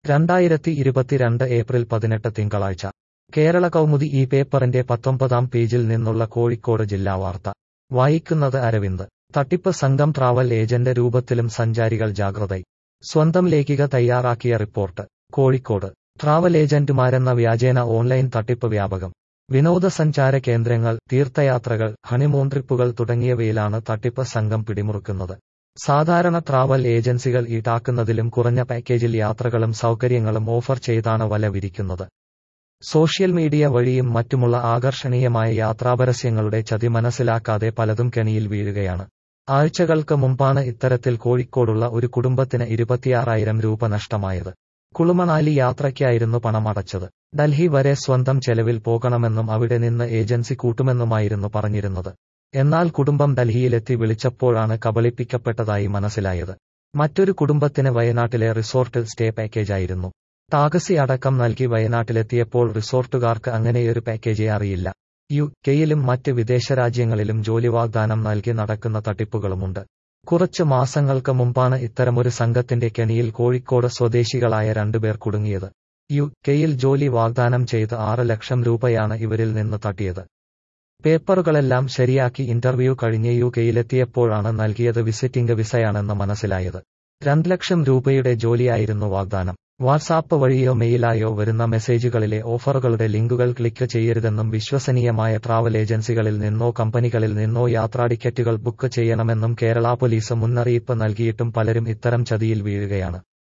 രണ്ടായിരത്തി ഇരുപത്തിരണ്ട് ഏപ്രിൽ പതിനെട്ട് തിങ്കളാഴ്ച കേരള കൗമുദി ഈ പേപ്പറിന്റെ പത്തൊമ്പതാം പേജിൽ നിന്നുള്ള കോഴിക്കോട് ജില്ലാ വാർത്ത വായിക്കുന്നത് അരവിന്ദ് തട്ടിപ്പ് സംഘം ട്രാവൽ ഏജന്റ് രൂപത്തിലും സഞ്ചാരികൾ ജാഗ്രതൈ സ്വന്തം ലേഖിക തയ്യാറാക്കിയ റിപ്പോർട്ട് കോഴിക്കോട് ട്രാവൽ ഏജന്റുമാരെന്ന വ്യാജേന ഓൺലൈൻ തട്ടിപ്പ് വ്യാപകം വിനോദസഞ്ചാര കേന്ദ്രങ്ങൾ തീർത്ഥയാത്രകൾ ഹണിമൂൺ ട്രിപ്പുകൾ തുടങ്ങിയവയിലാണ് തട്ടിപ്പ് സംഘം പിടിമുറുക്കുന്നത് സാധാരണ ട്രാവൽ ഏജൻസികൾ ഈടാക്കുന്നതിലും കുറഞ്ഞ പാക്കേജിൽ യാത്രകളും സൗകര്യങ്ങളും ഓഫർ ചെയ്താണ് വല വിരിക്കുന്നത് സോഷ്യൽ മീഡിയ വഴിയും മറ്റുമുള്ള ആകർഷണീയമായ യാത്രാപരസ്യങ്ങളുടെ ചതി മനസ്സിലാക്കാതെ പലതും കെണിയിൽ വീഴുകയാണ് ആഴ്ചകൾക്ക് മുമ്പാണ് ഇത്തരത്തിൽ കോഴിക്കോടുള്ള ഒരു കുടുംബത്തിന് ഇരുപത്തിയാറായിരം രൂപ നഷ്ടമായത് കുളുമണാലി യാത്രയ്ക്കായിരുന്നു പണമടച്ചത് ഡൽഹി വരെ സ്വന്തം ചെലവിൽ പോകണമെന്നും അവിടെ നിന്ന് ഏജൻസി കൂട്ടുമെന്നുമായിരുന്നു പറഞ്ഞിരുന്നത് എന്നാൽ കുടുംബം ഡൽഹിയിലെത്തി വിളിച്ചപ്പോഴാണ് കബളിപ്പിക്കപ്പെട്ടതായി മനസ്സിലായത് മറ്റൊരു കുടുംബത്തിന് വയനാട്ടിലെ റിസോർട്ടിൽ സ്റ്റേ പാക്കേജായിരുന്നു ടാക്സി അടക്കം നൽകി വയനാട്ടിലെത്തിയപ്പോൾ റിസോർട്ടുകാർക്ക് അങ്ങനെയൊരു പാക്കേജേ അറിയില്ല യു കെയിലും മറ്റ് വിദേശ രാജ്യങ്ങളിലും ജോലി വാഗ്ദാനം നൽകി നടക്കുന്ന തട്ടിപ്പുകളുമുണ്ട് കുറച്ച് മാസങ്ങൾക്ക് മുമ്പാണ് ഇത്തരമൊരു സംഘത്തിന്റെ കെണിയിൽ കോഴിക്കോട് സ്വദേശികളായ രണ്ടുപേർ കുടുങ്ങിയത് യു കെയിൽ ജോലി വാഗ്ദാനം ചെയ്ത് ആറ് ലക്ഷം രൂപയാണ് ഇവരിൽ നിന്ന് തട്ടിയത് പേപ്പറുകളെല്ലാം ശരിയാക്കി ഇന്റർവ്യൂ കഴിഞ്ഞ് യു കെയിലെത്തിയപ്പോഴാണ് നൽകിയത് വിസിറ്റിംഗ് വിസയാണെന്ന് മനസ്സിലായത് രണ്ട് ലക്ഷം രൂപയുടെ ജോലിയായിരുന്നു വാഗ്ദാനം വാട്സാപ്പ് വഴിയോ മെയിലായോ വരുന്ന മെസ്സേജുകളിലെ ഓഫറുകളുടെ ലിങ്കുകൾ ക്ലിക്ക് ചെയ്യരുതെന്നും വിശ്വസനീയമായ ട്രാവൽ ഏജൻസികളിൽ നിന്നോ കമ്പനികളിൽ നിന്നോ യാത്രാ ടിക്കറ്റുകൾ ബുക്ക് ചെയ്യണമെന്നും കേരള പോലീസ് മുന്നറിയിപ്പ് നൽകിയിട്ടും പലരും ഇത്തരം ചതിയിൽ വീഴുകയാണ്